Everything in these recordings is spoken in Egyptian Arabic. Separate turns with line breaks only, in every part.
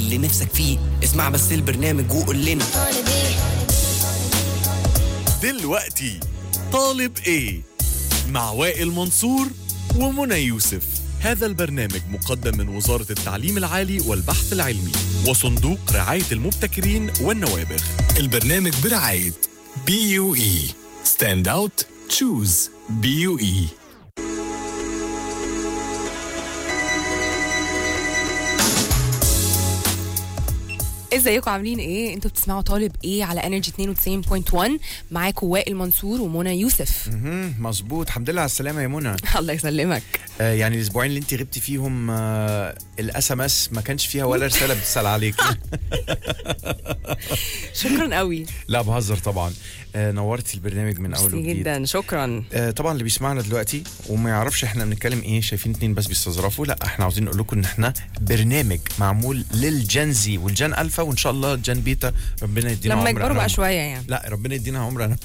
اللي نفسك فيه اسمع بس البرنامج وقول لنا
دلوقتي طالب ايه مع وائل منصور ومنى يوسف هذا البرنامج مقدم من وزارة التعليم العالي والبحث العلمي وصندوق رعاية المبتكرين والنوابغ
البرنامج برعاية بي يو اي ستاند اوت تشوز بي يو اي
ازيكم عاملين ايه انتوا بتسمعوا طالب ايه على انرجي 92.1 معاكم وائل منصور ومنى يوسف
مهم، مظبوط الحمد لله على السلامه يا منى
الله يسلمك
آه يعني الاسبوعين اللي انت غبتي فيهم آه الاس ام اس ما كانش فيها ولا رساله بتسال عليك
شكرا قوي
لا بهزر طبعا آه نورتي البرنامج من اول
ميرسي
وجديد
جدا شكرا
آه طبعا اللي بيسمعنا دلوقتي وما يعرفش احنا بنتكلم ايه شايفين اتنين بس بيستظرفوا لا احنا عاوزين نقول لكم ان احنا برنامج معمول للجن زي والجن الفا وان شاء الله جن بيتا ربنا يدينا
لما
عمر
يكبروا
أنا
بقى
وم-
شويه يعني
لا ربنا يدينا عمر انا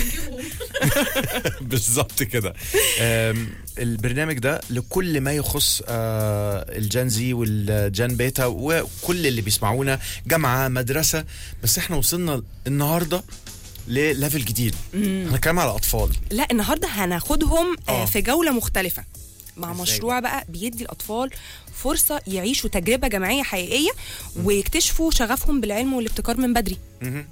بالظبط كده آم، البرنامج ده لكل ما يخص آه، الجن زي والجن بيتا وكل اللي بيسمعونا جامعه مدرسه بس احنا وصلنا النهارده لليفل جديد هنتكلم على الاطفال
لا النهارده هناخدهم آه.
آه.
في جوله مختلفه مع
إزاي
مشروع بقى بيدي الاطفال فرصه يعيشوا تجربه جماعيه حقيقيه ويكتشفوا شغفهم بالعلم والابتكار من بدري
مهم.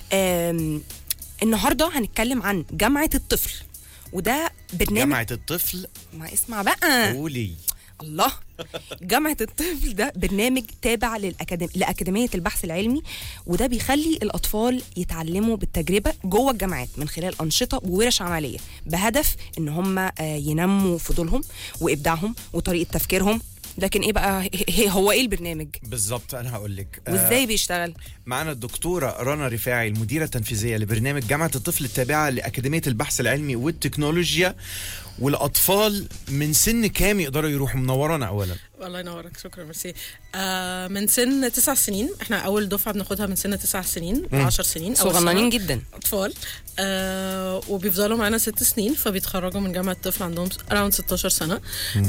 آم، النهارده هنتكلم عن جامعه الطفل وده برنامج
جامعه الطفل
ما اسمع بقى
قولي
الله جامعة الطفل ده برنامج تابع للأكاديم... لأكاديمية البحث العلمي وده بيخلي الأطفال يتعلموا بالتجربة جوه الجامعات من خلال أنشطة وورش عملية بهدف إن هم آه، ينموا فضولهم وإبداعهم وطريقة تفكيرهم لكن إيه بقى هي هو إيه البرنامج
بالظبط انا هقول لك آه،
وإزاي بيشتغل
معنا الدكتورة رنا رفاعي المديرة التنفيذية لبرنامج جامعة الطفل التابعة لأكاديمية البحث العلمي والتكنولوجيا والأطفال من سن كام يقدروا يروحوا منورانا أولا
الله ينورك شكرا ميرسي آه من سن تسع سنين احنا اول دفعه بناخدها من سن تسع سنين ل 10 سنين أول
صغننين
سنة.
جدا
اطفال آه وبيفضلوا معانا ست سنين فبيتخرجوا من جامعه الطفل عندهم اراوند 16 سنه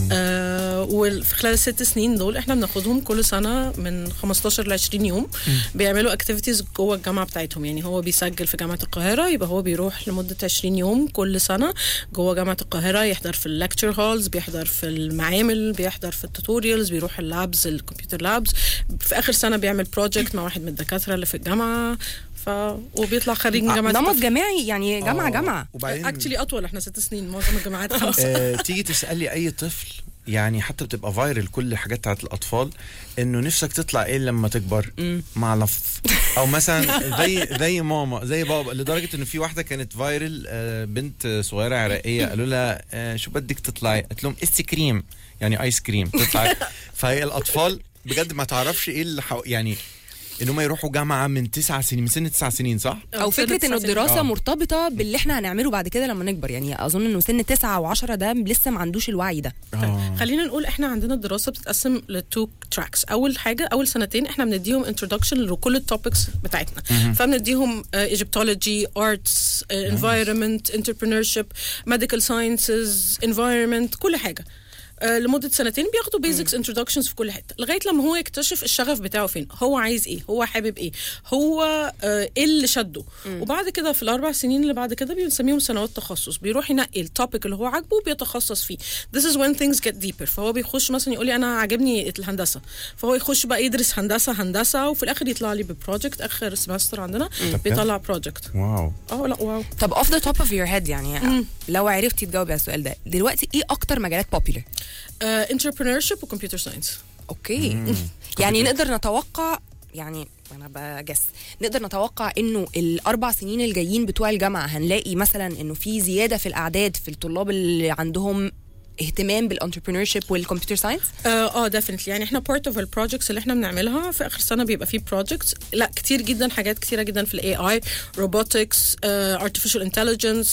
آه وفي خلال الست سنين دول احنا بناخدهم كل سنه من 15 ل 20 يوم بيعملوا اكتيفيتيز جوه الجامعه بتاعتهم يعني هو بيسجل في جامعه القاهره يبقى هو بيروح لمده 20 يوم كل سنه جوه جامعه القاهره يحضر في اللكتشر هولز بيحضر في المعامل بيحضر في التوتوريالز بيروح اللابز الكمبيوتر لابز في اخر سنه بيعمل بروجكت مع واحد من الدكاتره اللي في الجامعه ف وبيطلع خريج من جامعه
نمط جماعي يعني جامعة
آه،
جامعة
وبعدين
اكشلي اطول احنا ست سنين معظم الجامعات خمسه
آه تيجي تسألي أي طفل يعني حتى بتبقى فايرل كل الحاجات بتاعت الأطفال إنه نفسك تطلع إيه لما تكبر معلف أو مثلا زي زي ماما زي بابا لدرجة إنه في واحدة كانت فايرل آه بنت صغيرة عراقية قالوا لها آه شو بدك تطلعي؟ قالت لهم إيس كريم يعني آيس كريم تطلع فهي الأطفال بجد ما تعرفش إيه اللي حو... يعني إن هم يروحوا جامعة من تسع سنين من سن تسع سنين صح؟
او
سن
فكره
تسع
انه
سنين.
الدراسه
آه.
مرتبطه باللي احنا هنعمله بعد كده لما نكبر يعني اظن انه سن تسعة وعشرة ده لسه ما عندوش الوعي ده
آه.
خلينا نقول احنا عندنا الدراسه بتتقسم لتو تراكس اول حاجه اول سنتين احنا بنديهم انتروداكشن لكل التوبكس بتاعتنا فبنديهم ايجيبتولوجي ارتس انفايرمنت انتربرينورشيب ميديكال ساينسز انفايرمنت كل حاجه آه، لمده سنتين بياخدوا بيزكس انتروداكشنز في كل حته لغايه لما هو يكتشف الشغف بتاعه فين هو عايز ايه هو حابب ايه هو آه، ايه اللي شده وبعد كده في الاربع سنين اللي بعد كده بنسميهم سنوات تخصص بيروح ينقي التوبيك اللي هو عاجبه وبيتخصص فيه this is when things get deeper فهو بيخش مثلا يقول لي انا عاجبني الهندسه فهو يخش بقى يدرس هندسه هندسه وفي الاخر يطلع لي ببروجكت اخر سمستر عندنا بيطلع بروجكت
واو
اه لا واو
طب اوف ذا توب اوف يور هيد يعني لو عرفتي تجاوبي على السؤال ده دلوقتي ايه اكتر مجالات بوبيلر
انتربرينورشيب وكمبيوتر ساينس
اوكي يعني نقدر نتوقع يعني انا بجس نقدر نتوقع انه الاربع سنين الجايين بتوع الجامعه هنلاقي مثلا انه في زياده في الاعداد في الطلاب اللي عندهم اهتمام بالانتربرينور شيب والكمبيوتر ساينس
اه ديفنتلي يعني احنا بارت اوف البروجكتس اللي احنا بنعملها في اخر سنه بيبقى في بروجكتس لا كتير جدا حاجات كتيره جدا في الاي اي روبوتكس ارتفيشال انتليجنس ديب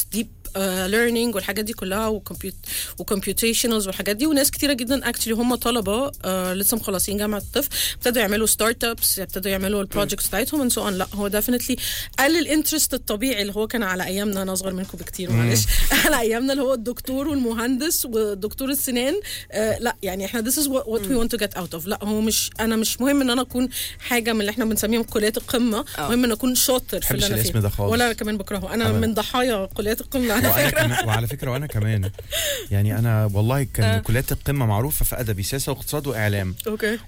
ليرنينج والحاجات دي كلها وكمبيوتيشنالز والحاجات دي وناس كتيره جدا اكشلي هم طلبه آه لسه مخلصين جامعه الطفل ابتدوا يعملوا ستارت ابس ابتدوا يعملوا البروجكتس بتاعتهم and so on لا هو ديفنتلي قل الانترست الطبيعي اللي هو كان على ايامنا انا اصغر منكم بكتير معلش على ايامنا اللي هو الدكتور والمهندس ودكتور السنان آه لا يعني احنا this is what, what we want to get out of لا هو مش انا مش مهم ان انا اكون حاجه من اللي احنا بنسميهم كليات القمه
آه.
مهم ان اكون شاطر في
بحبش
اللي انا
الاسم
فيه
ده خالص.
ولا أنا كمان بكرهه انا
أبداً.
من ضحايا كليات القمه على
وعلى,
فكره
كمان وعلى فكره وانا كمان يعني انا والله كان كليات القمه معروفه في ادبي سياسه واقتصاد واعلام
اوكي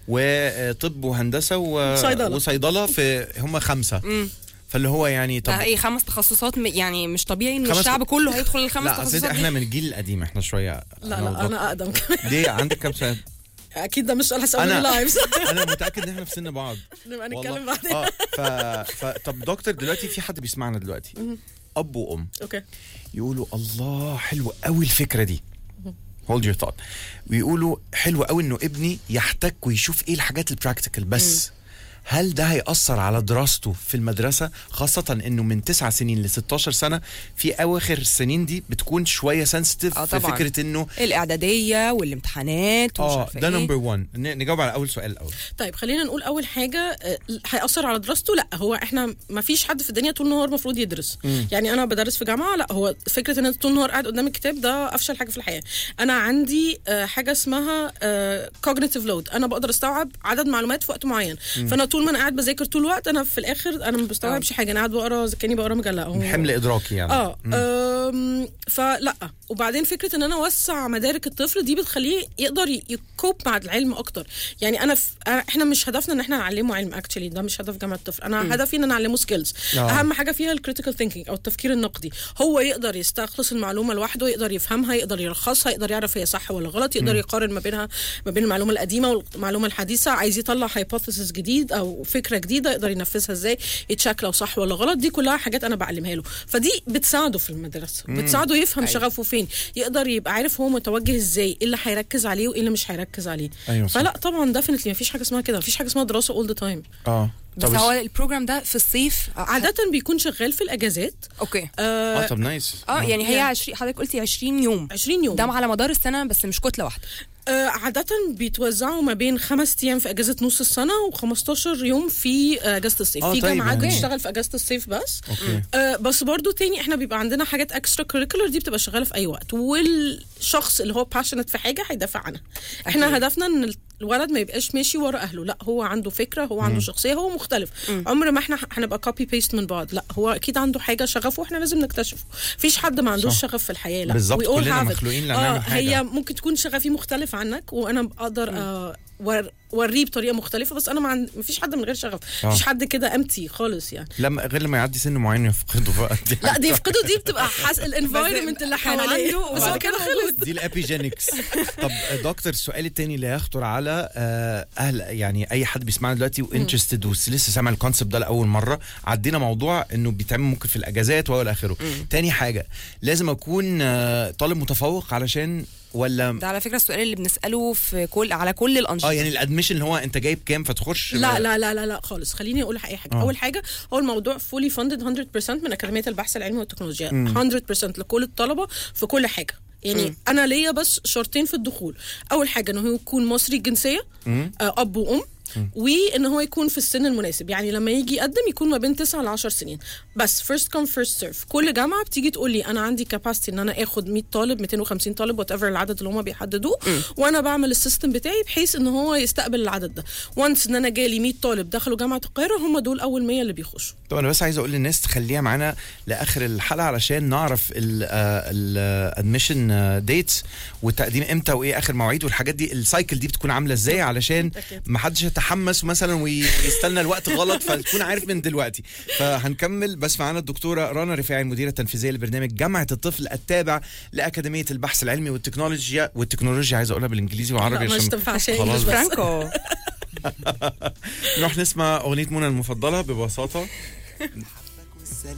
وطب وهندسه و...
صيدلة.
وصيدله في هم خمسه فاللي هو يعني طب
ده ايه خمس تخصصات م- يعني مش طبيعي ان
خمس-
الشعب كله هيدخل الخمس
لا أصل
تخصصات
احنا
دي.
من الجيل القديم احنا شويه
لا لا
والدكتور.
انا اقدم كمان
ليه عندك كام سنه؟
اكيد ده مش سؤال هسأله
انا
لايف
انا متاكد ان احنا في سن بعض
نبقى
والله.
نتكلم بعدين
اه ف... ف... طب دكتور دلوقتي في حد بيسمعنا دلوقتي اب وام
اوكي
يقولوا الله حلو قوي الفكره دي هولد يور ثوت ويقولوا حلو قوي انه ابني يحتك ويشوف ايه الحاجات البراكتيكال بس هل ده هيأثر على دراسته في المدرسة خاصة انه من 9 سنين ل 16 سنة في اواخر السنين دي بتكون شوية سنسيتيف
آه
في
طبعاً.
فكرة انه
الاعداديه والامتحانات ومش
اه
عارفه
ده
ايه
نمبر 1 نجاوب على اول سؤال الاول
طيب خلينا نقول اول حاجه آه، هياثر على دراسته لا هو احنا ما فيش حد في الدنيا طول النهار المفروض يدرس يعني انا بدرس في جامعه لا هو فكره ان انت طول النهار قاعد قدام الكتاب ده افشل حاجه في الحياه انا عندي آه، حاجه اسمها كوجنيتيف لود انا بقدر استوعب عدد معلومات في وقت معين فانا طول ما انا قاعد بذاكر طول الوقت انا في الاخر انا ما بستوعبش حاجه انا قاعد بقرا زي كاني بقرا مجله هو-
حمل ادراكي يعني
اه أم، فلا وبعدين فكره ان انا اوسع مدارك الطفل دي بتخليه يقدر ي- يكوب مع العلم اكتر يعني انا ف... أنا- احنا مش هدفنا ان احنا نعلمه علم اكشلي ده مش هدف جامعه الطفل انا هدفي ان انا اعلمه سكيلز
آه.
اهم حاجه فيها الكريتيكال ثينكينج او التفكير النقدي هو يقدر يستخلص المعلومه لوحده يقدر يفهمها يقدر يلخصها يقدر يعرف هي صح ولا غلط يقدر يقارن ما بينها ما بين المعلومه القديمه والمعلومه الحديثه عايز يطلع هايبوثيسيس جديد او فكره جديده يقدر ينفذها ازاي يتشك لو صح ولا غلط دي كلها حاجات انا بعلمها له فدي بتساعده في المدرسه بتساعده يفهم شغفه فين يقدر يبقى عارف هو متوجه ازاي ايه اللي هيركز عليه وايه اللي مش هيركز عليه
أيوة صح.
فلا طبعا ديفنتلي مفيش حاجه اسمها كده مفيش حاجه اسمها دراسه اول ذا تايم
اه
بس
طب
هو البروجرام ده في الصيف
عاده بيكون شغال في الاجازات
اوكي
اه طب نايس
اه يعني هي
يعني-
20 حضرتك قلتي 20 يوم
20 يوم
ده على مدار السنه بس مش كتله واحده
آه، عادة بيتوزعوا ما بين خمس أيام في أجازة نص السنة و15 يوم في آه، أجازة الصيف
آه،
في
طيب
جامعات
يعني.
بتشتغل في أجازة الصيف بس
اوكي
آه بس برضو تاني احنا بيبقى عندنا حاجات اكسترا كوريكولر دي بتبقى شغاله في اي وقت والشخص اللي هو باشنت في حاجه هيدافع عنها احنا هدفنا ان الولد ما يبقاش ماشي ورا اهله لا هو عنده فكره هو عنده شخصيه هو مختلف عمر ما احنا هنبقى كوبي بيست من بعض لا هو اكيد عنده حاجه شغفه واحنا لازم نكتشفه مفيش حد ما عندوش
صح.
شغف في الحياه لا
بالظبط،
We all
كلنا
have it.
مخلوقين
آه
لنعمل حاجة.
هي ممكن تكون شغفي مختلف عنك وانا اقدر آه ور- اوريه بطريقه مختلفه بس انا ما عند... مفيش حد من غير شغف
آه.
مفيش حد كده امتي خالص يعني
لما غير لما يعدي سن معين يفقده بقى دي
لا
حاجة
دي يفقدوا دي بتبقى حاس الانفايرمنت اللي
كان
حواليه
عنده
بس
وبعد
هو كده
كده
خلص
دي الابيجينكس طب دكتور السؤال التاني اللي هيخطر على آه، اهل يعني اي حد بيسمعنا دلوقتي وانترستد ولسه سامع الكونسبت ده لاول مره عدينا موضوع انه بيتعمل ممكن في الاجازات والى اخره تاني حاجه لازم اكون آه، طالب متفوق علشان ولا
ده على فكره السؤال اللي بنساله في كل على كل الانشطه
اه يعني الادميشن اللي هو انت جايب كام فتخش
لا لا لا لا لا خالص خليني اقول اي حاجه
آه.
اول حاجه هو الموضوع فولي فاندد 100% من اكاديميه البحث العلمي والتكنولوجيا 100% لكل الطلبه في كل حاجه يعني انا ليا بس شرطين في الدخول اول حاجه انه هو يكون مصري الجنسيه آه اب وام وان هو يكون في السن المناسب يعني لما يجي يقدم يكون ما بين 9 ل 10 سنين بس فيرست كوم فيرست سيرف كل جامعه بتيجي تقول لي انا عندي كاباسيتي ان انا اخد 100 طالب 250 طالب وات ايفر العدد اللي هم بيحددوه وانا بعمل السيستم بتاعي بحيث ان هو يستقبل العدد ده وانس ان انا جالي 100 طالب دخلوا جامعه القاهره هم دول اول 100 اللي بيخشوا
طب انا بس عايز اقول للناس تخليها معانا لاخر الحلقه علشان نعرف الادميشن ديتس والتقديم امتى وايه اخر مواعيد والحاجات دي السايكل دي بتكون عامله ازاي علشان
أكيد.
ما حدش يتحمس مثلا ويستنى الوقت غلط فتكون عارف من دلوقتي فهنكمل بس معانا الدكتوره رنا رفاعي المديره التنفيذيه لبرنامج جامعه الطفل التابع لاكاديميه البحث العلمي والتكنولوجيا والتكنولوجيا عايز اقولها بالانجليزي وعربي
لا، مش
عشان
تنفعش
خلاص
إنجلش
بس.
بس.
فرانكو
نروح نسمع اغنيه منى المفضله ببساطه